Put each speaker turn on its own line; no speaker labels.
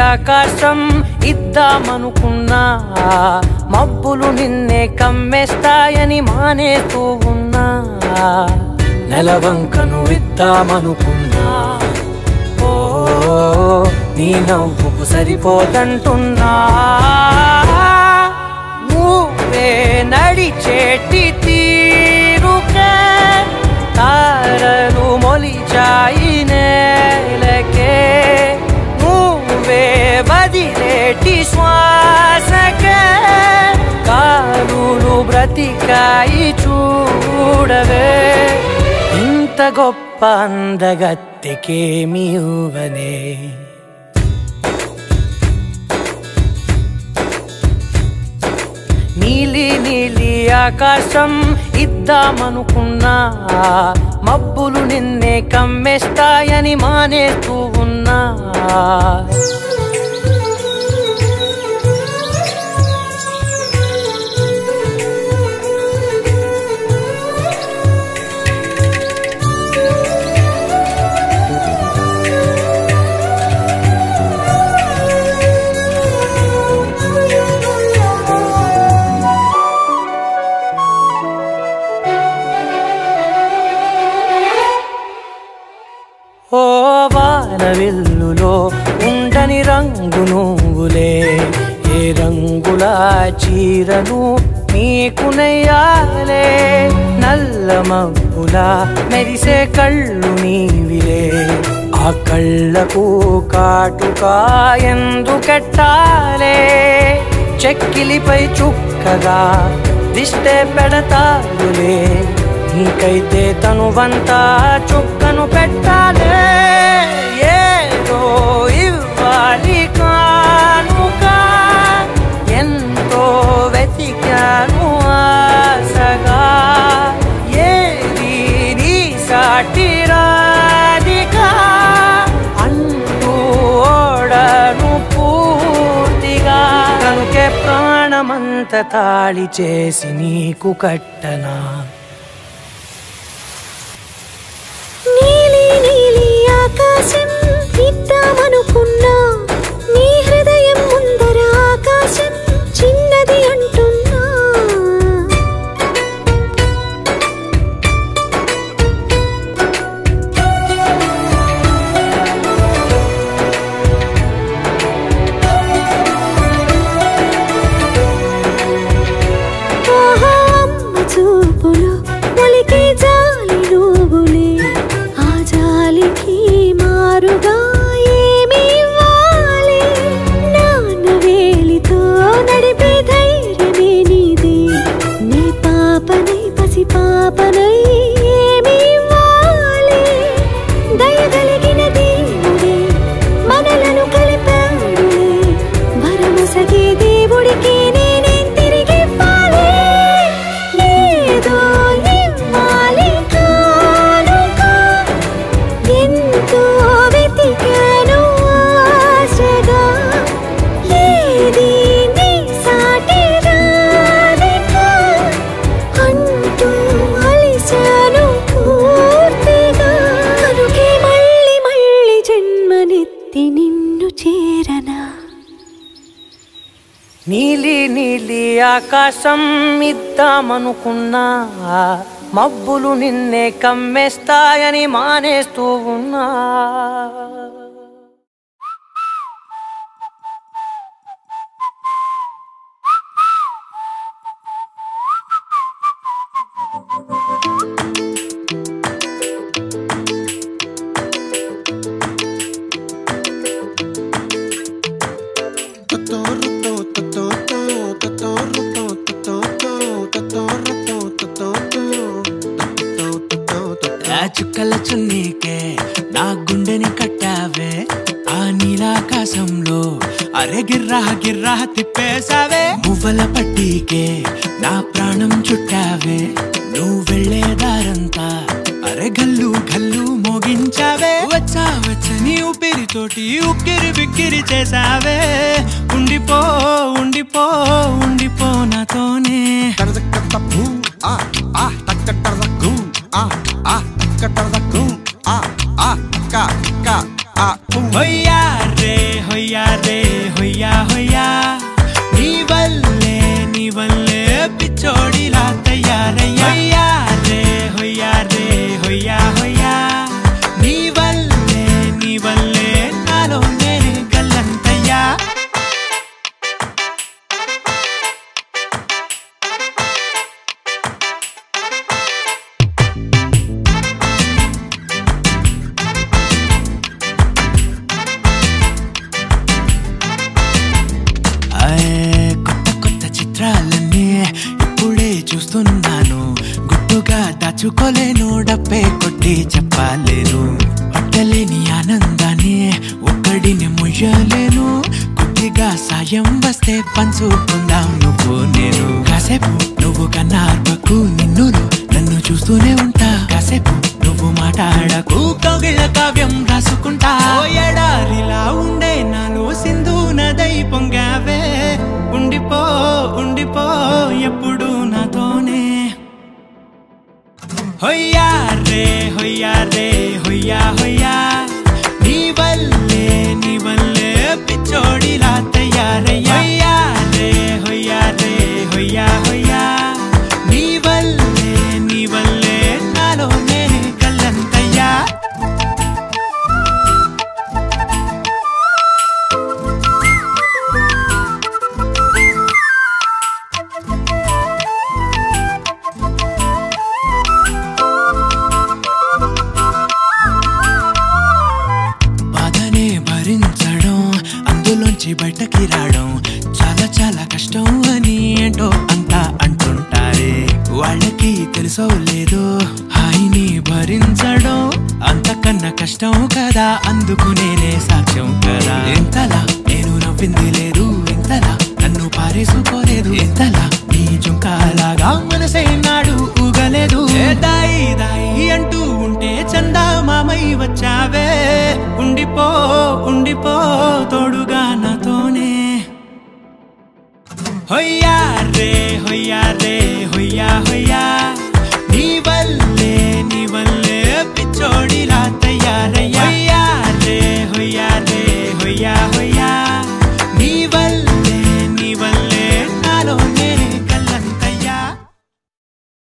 ఆకాశం ఇద్దామనుకున్నా మబ్బులు నిన్నే కమ్మేస్తాయని మానేస్తూ ఉన్నా నెలవంకను ఇద్దామనుకున్నా ఓ నీ నవ్వుకు సరిపోదంటున్నా నువ్వే నడిచేటి తీరుకే తారలు మొలిచాయి నేలకే నువ్వే వదిలేటి శ్వాసకే కారులు బ్రతికాయి చూడవే ఇంత గొప్ప అందగత్తెకేమి ఇవ్వనే నీలి నీలి ఆకాశం ఇద్దామనుకున్నా మబ్బులు నిన్నే కమ్మేస్తాయని మానేస్తూ ఉన్నా ఓ వానవిల్లులో ఉండని రంగు నువ్వులే ఏ రంగుల చీరను నీకు నెయ్యాలే నల్ల మబ్బుల మెరిసే కళ్ళు నీవిలే ఆ కళ్ళకు కాటుకా ఎందుకెట్టాలే చెక్కిలిపై చుక్కగా దిష్టే పెడతారులే నీకైతే తనువంతా చుక్కను పెట్టాలే ఏదో ఇవ్వాలి కానుక ఎంతో వెతికాను ఆశగా ఏది నీ సాటి రాధిక అంటూ ఓడను పూర్తిగా కనుకే ప్రాణమంత తాళి చేసి నీకు కట్టనా
నీలి నీలి ఆకాశం ఇద్దామనుకున్నా నీ హృదయం ముందర ఆకాశం చిన్నది అంటున్నా ఆహా అమ్మ చూపులు ఒలికే జాలి నువ్వులే ఆ జాలికి మారుగా ఏమి ఇవ్వాలి నాన్న వేలితో నడిపే ధైర్యమే నీదే నీ పాపనై పసి పాపనై ఏమి ఇవ్వాలి దయగలిగిన దేవుడే మనలను కలిపాడులే వరమొసగే దేవుడికి నేనేం తిరిగి ఇవ్వాలి ఏదో ఇవ్వాలి కానుక ఎంతో వెతికాను ఆశగా ఏది నీ సాటి రాధిక అంటూ అలిశాను పూర్తిగా కనుకే మళ్ళీ మళ్ళీ జన్మనెత్తి నిన్ను చేరనా
నీలి నీలి ఆకాశం ఇద్దామనుకున్నా మబ్బులు నిన్నే కమ్మేస్తాయని మానేస్తూ ఉన్నా
ఆ చుక్కల చున్నీకే నా గుండెని కట్టావే ఆ నీలాకాశంలో అరే గిర్రా గిర్రా తిప్పేశావే మువ్వల పట్టీకే నా ప్రాణం చుట్టావే నువ్వు వెళ్ళే దారంతా అరే గల్లు గల్లు మోగించావే వచ్చా వచ్చని ఊపిరితోటి ఉక్కిరి బిక్కిరి చేసావే ఉండిపో ఉండిపో ఉండిపో నాతోనే హొయ్యా రే హొయ్యా రే చూస్తున్నాను గుట్టుగా దాచుకోలేను డబ్బే కొట్టి చెప్పలేను పట్టలేని ఆనందాన్ని ఒక్కడిని ముయ్యలేను కొద్దిగా సాయం వస్తే పంచుకుందాం నువ్వు నేను కాసేపు నువ్వు కన్నార్పకు నిన్నులు నన్ను చూస్తూనే ఉంటా కాసేపు నువ్వు మాట్లాడకు కౌగిళ్ళ కావ్యం రాసుకుంటా ఓ ఎడారిలా ఉండే నాలో సింధు నదై పొంగావే ఉండిపో ఉండిపో ఎప్పుడు నాతోనే హొయ్యా రే హొయ్యా రే హొయ్యా హొయ్యా నీ వల్లే నీ వల్లే పిచ్చోడిలా తయారయ్యా హొయ్యా రే హొయ్యా రే హొయ్యా హొయ్యా నీ వల్లే నీ వల్లే నాలోనే కల్లంతయ్యా బాధనే భరించడం అందులోంచి బయటకి రావడం చాలా చాలా కష్టం అని ఏంటో అంతా అంటుంటారే వాళ్ళకి తెలుసో లేదో హాయిని భరించడం అంతకన్నా కష్టం కదా అందుకు నేనే సాక్ష్యం కదా ఎంతలా నేను నవ్వింది లేదు ఎంతలా నన్ను పారేసుకోలేదు ఎంతలా నీ జుంకాలాగా మనసే నాడు ఊగలేదు ఏ దాయి దాయి అంటూ ఉంటే చందా మామై వచ్చావే ఉండిపో ఉండిపో తోడుగా నాతోనే హొయ్యా రే హొయ్యా రే హొయ్యా హొయ్యా